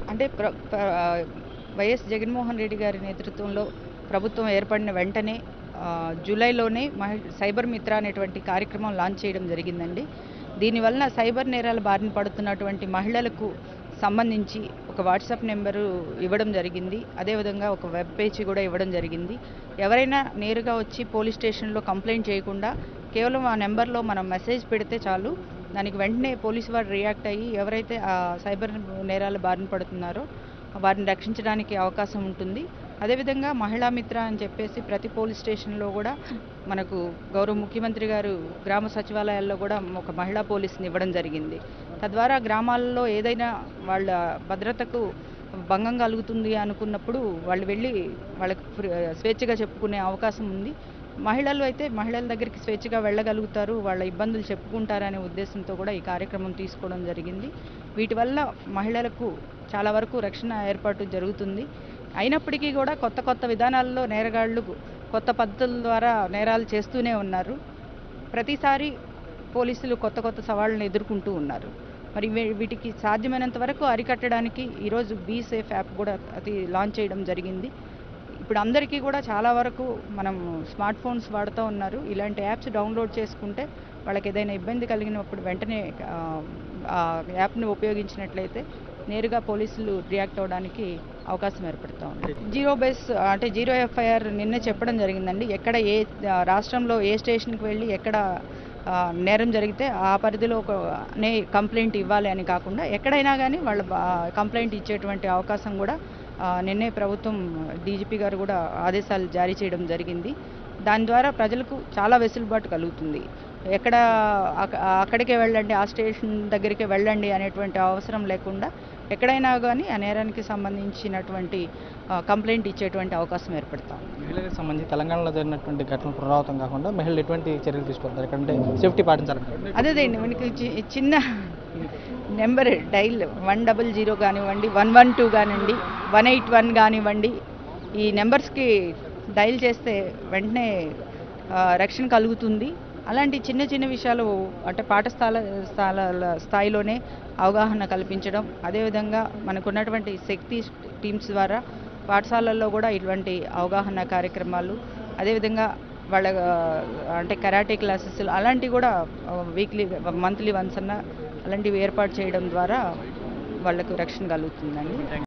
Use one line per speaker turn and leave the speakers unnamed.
అంటే ప్ర ప్ర- వైఎస్ జగన్మోహన్ రెడ్డి గారి నేతృత్వంలో ప్రభుత్వం ఏర్పడిన వెంటనే ఆ, జూలైలోనే మహి సైబర్ మిత్ర అనేటువంటి కార్యక్రమం లాంచ్ చేయడం జరిగిందండి దీనివలన సైబర్ నేరాల బారిన పడుతున్నటువంటి మహిళలకు సంబంధించి ఒక వాట్సాప్ నెంబరు ఇవ్వడం జరిగింది అదేవిధంగా ఒక వెబ్ పేజీ కూడా ఇవ్వడం జరిగింది ఎవరైనా నేరుగా వచ్చి పోలీస్ స్టేషన్లో కంప్లైంట్ చేయకుండా కేవలం ఆ నెంబర్లో మనం మెసేజ్ పెడితే చాలు దానికి వెంటనే పోలీసు వారు రియాక్ట్ అయ్యి ఎవరైతే ఆ సైబర్ నేరాల బారిన పడుతున్నారో వారిని రక్షించడానికి అవకాశం ఉంటుంది అదేవిధంగా మహిళా మిత్ర అని చెప్పేసి ప్రతి పోలీస్ స్టేషన్లో కూడా మనకు గౌరవ ముఖ్యమంత్రి గారు గ్రామ సచివాలయాల్లో కూడా ఒక మహిళా పోలీస్ని ఇవ్వడం జరిగింది తద్వారా గ్రామాల్లో ఏదైనా వాళ్ళ భద్రతకు భంగం కలుగుతుంది అనుకున్నప్పుడు వాళ్ళు వెళ్ళి వాళ్ళకి ఫ్రీ- స్వేచ్ఛగా చెప్పుకునే అవకాశం ఉంది మహిళలు అయితే మహిళల దగ్గరికి స్వేచ్ఛగా వెళ్ళగలుగుతారు వాళ్ళ ఇబ్బందులు చెప్పుకుంటారనే ఉద్దేశంతో కూడా ఈ కార్యక్రమం తీసుకోవడం జరిగింది వీటి వల్ల మహిళలకు చాలా వరకు రక్షణ ఏర్పాటు జరుగుతుంది అయినప్పటికీ కూడా కొత్త కొత్త విధానాల్లో నేరగాళ్ళు కొత్త పద్ధతుల ద్వారా నేరాలు చేస్తూనే ఉన్నారు ప్రతిసారి పోలీసులు కొత్త కొత్త సవాళ్ళను ఎదుర్కొంటూ ఉన్నారు మరి వీ- వీటికి సాధ్యమైనంత వరకు అరికట్టడానికి ఈరోజు బీ సేఫ్ యాప్ కూడా అది లాంచ్ చేయడం జరిగింది ఇప్పుడు అందరికీ కూడా చాలా వరకు మనం స్మార్ట్ ఫోన్స్ వాడుతూ ఉన్నారు ఇలాంటి యాప్స్ డౌన్లోడ్ చేసుకుంటే వాళ్ళకి ఏదైనా ఇబ్బంది కలిగినప్పుడు వెంటనే ఆ, ఆ యాప్ని ఉపయోగించినట్లయితే నేరుగా పోలీసులు రియాక్ట్ అవ్వడానికి అవకాశం ఏర్పడుతూ ఉంది జీరో బేస్ అంటే జీరో ఎఫ్ఐఆర్ నిన్నే చెప్పడం జరిగిందండి ఎక్కడ ఏ ఆ, రాష్ట్రంలో ఏ స్టేషన్కి వెళ్ళి ఎక్కడ ఆ, నేరం జరిగితే ఆ పరిధిలో ఒక నే కంప్లైంట్ ఇవ్వాలి అని కాకుండా ఎక్కడైనా కానీ వాళ్ళ కంప్లైంట్ ఇచ్చేటువంటి అవకాశం కూడా ఆ, నిన్నే ప్రభుత్వం డీజీపీ గారు కూడా ఆదేశాలు జారీ చేయడం జరిగింది దాని ద్వారా ప్రజలకు చాలా వెసులుబాటు కలుగుతుంది ఎక్కడ అక- అక్కడికే వెళ్ళండి ఆ స్టేషన్ దగ్గరికి వెళ్ళండి అనేటువంటి అవసరం లేకుండా ఎక్కడైనా కానీ ఆ నేరానికి సంబంధించినటువంటి ఆ, కంప్లైంట్ ఇచ్చేటువంటి అవకాశం ఏర్పడతాం
మహిళలకు సంబంధించి తెలంగాణలో జరిగినటువంటి ఘటనలు పునరావృతం కాకుండా మహిళలు ఎటువంటి చర్యలు తీసుకుంటారు ఎక్కడంటే సేఫ్టీ పాటించాలంటే
అదేదండి మనకి చి- చిన్న number dial one double zero కానివ్వండి వన్ వన్ టూ కానివ్వండి వన్ ఎయిట్ వన్ కానివ్వండి ఈ నెంబర్స్కి డైల్ చేస్తే వెంటనే ఆ, రక్షణ కలుగుతుంది అలాంటి చిన్న చిన్న విషయాలు అంటే పాఠశాల స్థాల స్థాయిలోనే అవగాహన కల్పించడం అదేవిధంగా మనకున్నటువంటి శక్తి టీమ్స్ ద్వారా పాఠశాలల్లో కూడా ఇటువంటి అవగాహన కార్యక్రమాలు అదేవిధంగా వాళ్ళ ఆ, అంటే కరాటే క్లాసెస్ అలాంటివి కూడా వీక్లీ మంత్లీ వన్స్ అన్న అలాంటివి ఏర్పాటు చేయడం ద్వారా వాళ్ళకు రక్షణ కలుగుతుందండి